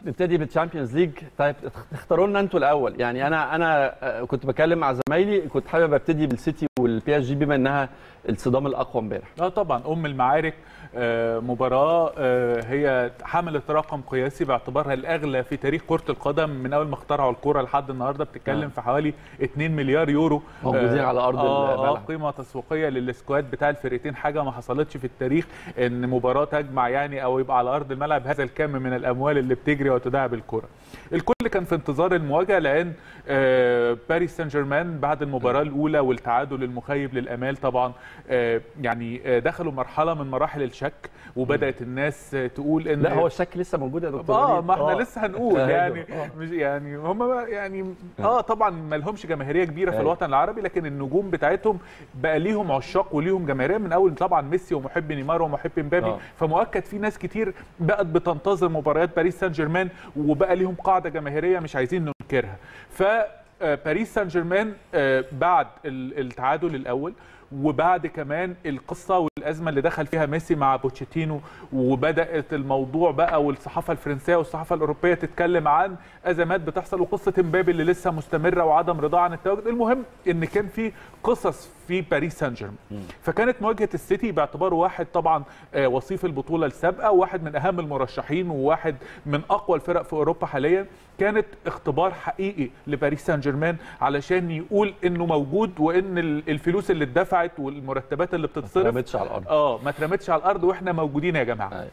نبتدي بالتشامبيونز ليج طيب اختاروا لنا انتوا الاول يعني انا انا آه، كنت بكلم مع زمايلي كنت حابب ابتدي بالسيتي والبي اس جي بما انها الصدام الاقوى امبارح اه طبعا ام المعارك آه، مباراه آه، هي حملت رقم قياسي باعتبارها الاغلى في تاريخ كره القدم من اول ما اخترعوا الكره لحد النهارده بتتكلم آه. في حوالي 2 مليار يورو موجودين على أرض آه آه الملعب. قيمه تسويقيه للسكواد بتاع الفرقتين حاجه ما حصلتش في التاريخ ان مباراه تجمع يعني او يبقى على ارض الملعب هذا الكم من الاموال اللي بتجري وتداعب الكره الكل كان في انتظار المواجهه لان آه، باريس سان جيرمان بعد المباراه الاولى والتعادل المخيب للامال طبعا آه، يعني آه، دخلوا مرحله من مراحل الشك وبدات الناس آه، تقول ان لا هو الشك لسه موجود يا دكتور اه وليد. ما احنا آه. لسه هنقول أيوه، يعني آه. مش يعني هم بقى يعني اه طبعا ما لهمش جماهيريه كبيره في أيوه. الوطن العربي لكن النجوم بتاعتهم بقى ليهم عشاق وليهم جماهيريه من اول طبعا ميسي ومحب نيمار ومحب مبابي آه. فمؤكد في ناس كتير بقت بتنتظر مباريات باريس سان جيرمان وبقى ليهم قاعده جماهيريه مش عايزين ننكرها ف آه، باريس سان جيرمان آه، بعد ال- التعادل الاول وبعد كمان القصه والازمه اللي دخل فيها ميسي مع بوتشيتينو وبدات الموضوع بقى والصحافه الفرنسيه والصحافه الاوروبيه تتكلم عن ازمات بتحصل وقصه امبابي اللي لسه مستمره وعدم رضاه عن التواجد المهم ان كان في قصص في باريس سان جيرمان فكانت مواجهه السيتي باعتباره واحد طبعا آه، وصيف البطوله السابقه وواحد من اهم المرشحين وواحد من اقوى الفرق في اوروبا حاليا كانت اختبار حقيقي لباريس سان جيرمان علشان يقول انه موجود وان ال- الفلوس اللي اتدفعت والمرتبات اللي ما بتتصرف رمتش على الارض اه ما اترمتش على الارض واحنا موجودين يا جماعه أيوه.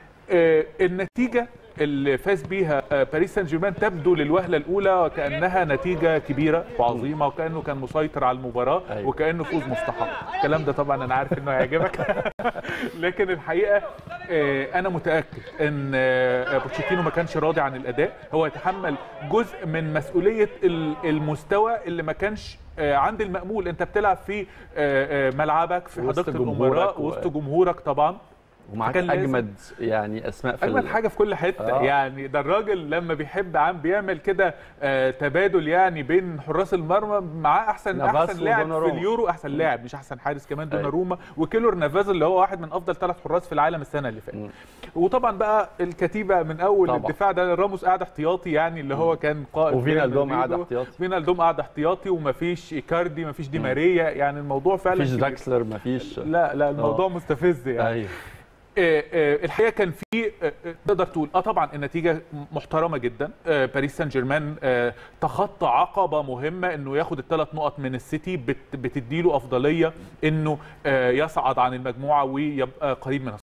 آه، النتيجه اللي فاز بيها آه، باريس سان جيرمان تبدو للوهله الاولى وكانها نتيجه كبيره وعظيمه وكانه كان مسيطر على المباراه أيوة. وكانه فوز مستحق الكلام ده طبعا انا عارف انه هيعجبك لكن الحقيقه آه، انا متاكد ان آه، بوتشيتينو ما كانش راضي عن الاداء هو يتحمل جزء من مسؤوليه ال- المستوى اللي ما كانش آه، عند المأمول انت بتلعب في آه، آه، ملعبك في وسط حديقه جمهورك الامراء و- وسط جمهورك طبعا ومعاك فكان لازم- اجمد يعني اسماء في اجمد ال- حاجه في كل حته آه. آه. يعني ده الراجل لما بيحب عام بيعمل كده آه تبادل يعني بين حراس المرمى معاه احسن نافاس احسن لاعب في ودوناروما. اليورو احسن لاعب مش احسن حارس كمان أيوة. دوناروما وكيلور نافاز اللي هو واحد من افضل ثلاث حراس في العالم السنه اللي فاتت وطبعا بقى الكتيبه من اول طبعا. الدفاع ده راموس قاعد احتياطي يعني اللي هو كان قائد وفينالدوم ريال قاعد مدريد. احتياطي. فينالدوم قاعد احتياطي ومفيش ايكاردي مفيش دي ماريا يعني الموضوع فعلا مفيش كبير. داكسلر مفيش لا لا الموضوع مستفز يعني ايوه آه، آه، الحقيقه كان في آه، آه، تقدر تقول اه طبعا النتيجه محترمه جدا آه، باريس سان جيرمان آه، تخطى عقبه مهمه انه ياخد الثلاث نقط من السيتي بت- بتديله افضليه انه آه، يصعد عن المجموعه ويبقى قريب من